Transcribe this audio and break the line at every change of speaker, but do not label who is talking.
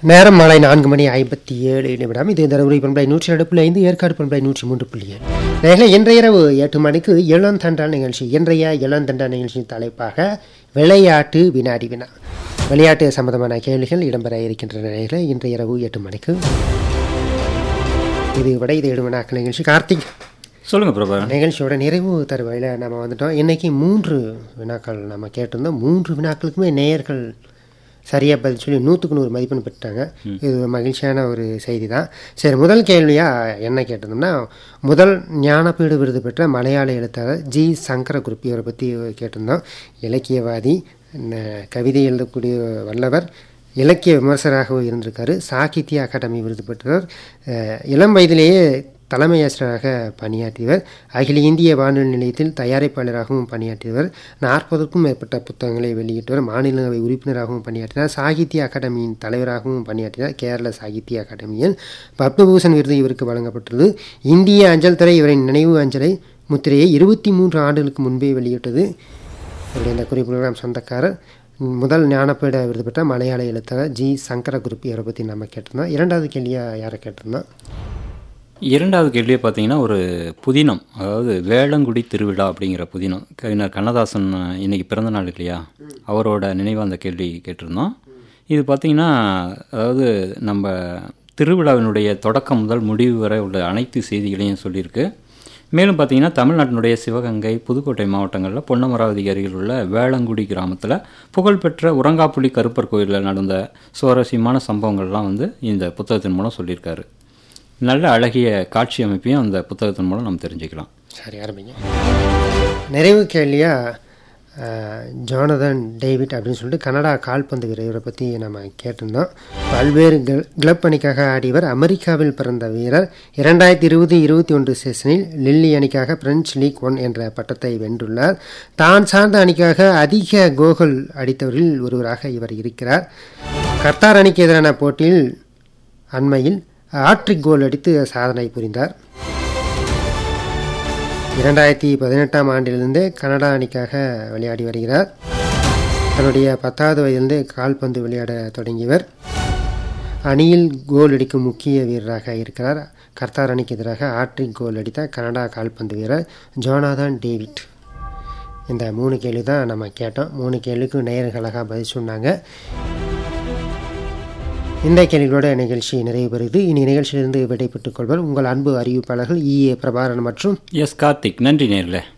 நேரம் மாலை நான்கு மணி ஐம்பத்தி ஏழு நிமிடம் இது தருமபுரி பண்பலை நூற்றி ரெண்டு புள்ளி ஐந்து ஏற்காடு பண்பலை நூற்றி மூன்று புள்ளி ஏழு நேரில் இன்றைய இரவு எட்டு மணிக்கு இளந்தண்டா நிகழ்ச்சி இன்றைய இளந்தண்டா நிகழ்ச்சியின் தலைப்பாக விளையாட்டு வினாடி வினா விளையாட்டு சம்பந்தமான கேள்விகள் இடம்பெற இருக்கின்ற நிலையில் இன்றைய இரவு எட்டு மணிக்கு இது விடை தேடு வினாக்கள் நிகழ்ச்சி கார்த்திக்
சொல்லுங்க பிரபாகரன்
நிகழ்ச்சியோட நிறைவு தருவாயில் நம்ம வந்துட்டோம் இன்னைக்கு மூன்று வினாக்கள் நம்ம கேட்டிருந்தோம் மூன்று வினாக்களுக்குமே நேயர்கள் சரியாக பதில் சொல்லி நூற்றுக்கு நூறு மதிப்பெண் பெற்றாங்க இது ஒரு மகிழ்ச்சியான ஒரு செய்தி தான் சரி முதல் கேள்வியாக என்ன கேட்டிருந்தோம்னா முதல் ஞானபீடு விருது பெற்ற மலையாள எழுத்தாளர் ஜி சங்கர குருப்பி அவரை பற்றி கேட்டிருந்தோம் இலக்கியவாதி ந- கவிதை எழுதக்கூடிய வல்லவர் இலக்கிய விமர்சகராகவும் இருந்திருக்காரு சாகித்ய அகாடமி விருது பெற்றவர் அஹ், இளம் வயதிலேயே தலைமை ஆசிரியராக பணியாற்றியவர் அகில இந்திய வானொலி நிலையத்தில் தயாரிப்பாளராகவும் பணியாற்றியவர் நாற்பதுக்கும் மேற்பட்ட புத்தகங்களை வெளியிட்டவர் மாநிலங்களவை உறுப்பினராகவும் பணியாற்றினார் சாகித்ய அகாடமியின் தலைவராகவும் பணியாற்றினார் கேரள சாகித்ய அகாடமியில் பத்மபூஷன் விருது இவருக்கு வழங்கப்பட்டுள்ளது இந்திய அஞ்சல் துறை இவரின் நினைவு அஞ்சலை முத்திரையை இருபத்தி மூன்று ஆண்டுகளுக்கு முன்பே வெளியிட்டது இவருடைய இந்த குறிப்புகள் சொந்தக்காரர் முதல் ஞானப்பீட விருது பெற்ற மலையாள எழுத்தாளர் ஜி சங்கர குருப்பி அவரை பற்றி நம்ம கேட்டிருந்தோம் இரண்டாவது கேள்வியாக யாரை கேட்டிருந்தோம்
இரண்டாவது கேள்வியே பார்த்தீங்கன்னா ஒரு புதினம் அதாவது வேளங்குடி திருவிழா அப்படிங்கிற புதினம் கவிஞர் கண்ணதாசன் இன்னைக்கு பிறந்த நாள் இல்லையா அவரோட நினைவாக அந்த கேள்வி கேட்டிருந்தோம் இது பார்த்தீங்கன்னா அதாவது நம்ம திருவிழாவினுடைய தொடக்கம் முதல் முடிவு வரை உள்ள அனைத்து செய்திகளையும் சொல்லியிருக்கு மேலும் பார்த்தீங்கன்னா தமிழ்நாட்டினுடைய சிவகங்கை புதுக்கோட்டை மாவட்டங்களில் பொன்னமராவதி அருகில் உள்ள வேளங்குடி கிராமத்தில் புகழ்பெற்ற உரங்காப்புலி கருப்பர் கோயிலில் நடந்த சுவாரஸ்யமான சம்பவங்கள்லாம் வந்து இந்த புத்தகத்தின் மூலம் சொல்லியிருக்காரு நல்ல அழகிய காட்சி அமைப்பையும் அந்த புத்தகத்தின் மூலம் நம்ம தெரிஞ்சுக்கலாம்
சரி ஆரம்பிங்க நிறைவு கேள்வியாக ஜானதன் டேவிட் அப்படின்னு சொல்லிட்டு கனடா கால்பந்து வீரரை பற்றி நம்ம கேட்டிருந்தோம் பல்வேறு கிள- கிளப் அணிக்காக ஆடியவர் அமெரிக்காவில் பிறந்த வீரர் இரண்டாயிரத்தி இருபது இருபத்தி ஒன்று சீசனில் லில்லி அணிக்காக பிரெஞ்சு லீக் ஒன் என்ற பட்டத்தை வென்றுள்ளார் தான் சார்ந்த அணிக்காக அதிக கோல்கள் அடித்தவரில் ஒருவராக இவர் இருக்கிறார் கர்த்தார் அணிக்கு எதிரான போட்டியில் அண்மையில் ஆட்ரிக் கோல் அடித்து சாதனை புரிந்தார் இரண்டாயிரத்தி பதினெட்டாம் ஆண்டிலிருந்து கனடா அணிக்காக விளையாடி வருகிறார் தன்னுடைய பத்தாவது வயதிலிருந்து கால்பந்து விளையாட தொடங்கியவர் அணியில் கோல் அடிக்கும் முக்கிய வீரராக இருக்கிறார் கர்த்தார் அணிக்கு எதிராக ஆட்ரிக் கோல் அடித்த கனடா கால்பந்து வீரர் ஜோனாதான் டேவிட் இந்த மூணு கேள்வி தான் நம்ம கேட்டோம் மூணு கேள்விக்கும் நேயர்கள் அழகாக பதில் சொன்னாங்க இந்த கேள்விகளோட நிகழ்ச்சி நிறைவு பெறுது இனி நிகழ்ச்சியிலிருந்து விடைபெற்றுக் கொள்வர் உங்கள் அன்பு அறிவிப்பாளர்கள் இ ஏ பிரபாகரன் மற்றும்
எஸ் கார்த்திக் நன்றி நேர்களே